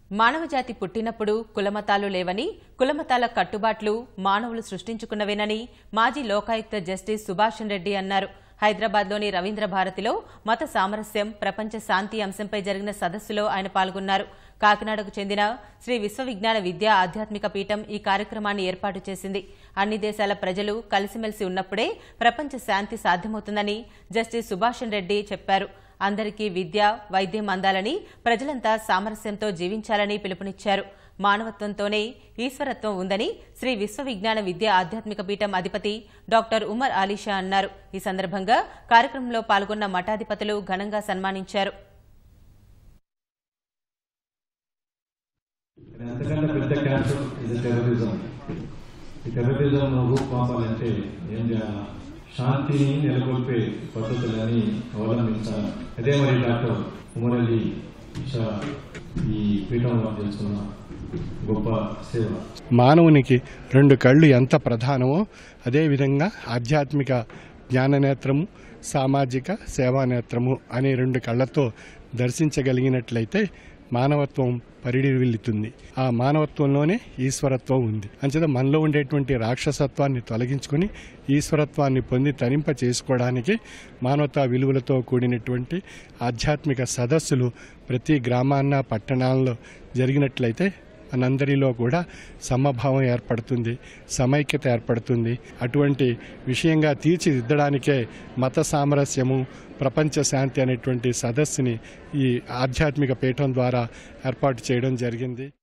మానవజాతి పుట్టినప్పుడు కులమతాలు లేవని కులమతాల కట్టుబాట్లు మానవులు సృష్టించుకున్నవేనని మాజీ లోకాయుక్త జస్టిస్ సుభాషన్ రెడ్డి అన్నారు హైదరాబాద్లోని రవీంద్ర భారతిలో మత సామరస్యం ప్రపంచ శాంతి అంశంపై జరిగిన సదస్సులో ఆయన పాల్గొన్నారు కాకినాడకు చెందిన శ్రీ విశ్వవిజ్ఞాన విద్యా ఆధ్యాత్మిక పీఠం ఈ కార్యక్రమాన్ని ఏర్పాటు చేసింది అన్ని దేశాల ప్రజలు కలిసిమెలిసి ఉన్నప్పుడే ప్రపంచ శాంతి సాధ్యమవుతుందని జస్టిస్ సుభాషన్ రెడ్డి చెప్పారు అందరికీ విద్య వైద్యం అందాలని ప్రజలంతా సామరస్యంతో జీవించాలని పిలుపునిచ్చారు మానవత్వంతోనే ఈశ్వరత్వం ఉందని శ్రీ విశ్వవిజ్ఞాన విద్యా ఆధ్యాత్మిక పీఠం అధిపతి డాక్టర్ ఉమర్ ఆలీషా అన్నారు ఈ సందర్భంగా కార్యక్రమంలో పాల్గొన్న మఠాధిపతులు ఘనంగా సన్మానించారు అంతకన్నా పెద్ద క్యాన్సర్ ఇది టెర్రరిజం ఈ టెర్రరిజం రూపుమాపాలంటే ఏం చేయాలా శాంతిని నెలకొల్పే పద్ధతులని అవలంబించాలి అదే మరి డాక్టర్ ఉమర్ అలీ షా ఈ పీఠంలో చేస్తున్న గొప్ప సేవ మానవునికి రెండు కళ్ళు ఎంత ప్రధానమో అదేవిధంగా ఆధ్యాత్మిక జ్ఞాననేత్రము సామాజిక సేవానేత్రము అనే రెండు కళ్ళతో దర్శించగలిగినట్లయితే మానవత్వం పరిడివిల్లుతుంది ఆ మానవత్వంలోనే ఈశ్వరత్వం ఉంది అంచేత మనలో ఉండేటువంటి రాక్షసత్వాన్ని తొలగించుకుని ఈశ్వరత్వాన్ని పొంది తరింప చేసుకోవడానికి మానవతా విలువలతో కూడినటువంటి ఆధ్యాత్మిక సదస్సులు ప్రతి గ్రామాన్న పట్టణాల్లో జరిగినట్లయితే మనందరిలో కూడా సమభావం ఏర్పడుతుంది సమైక్యత ఏర్పడుతుంది అటువంటి విషయంగా తీర్చిదిద్దడానికే మత సామరస్యము ప్రపంచ శాంతి అనేటువంటి సదస్సుని ఈ ఆధ్యాత్మిక పీఠం ద్వారా ఏర్పాటు చేయడం జరిగింది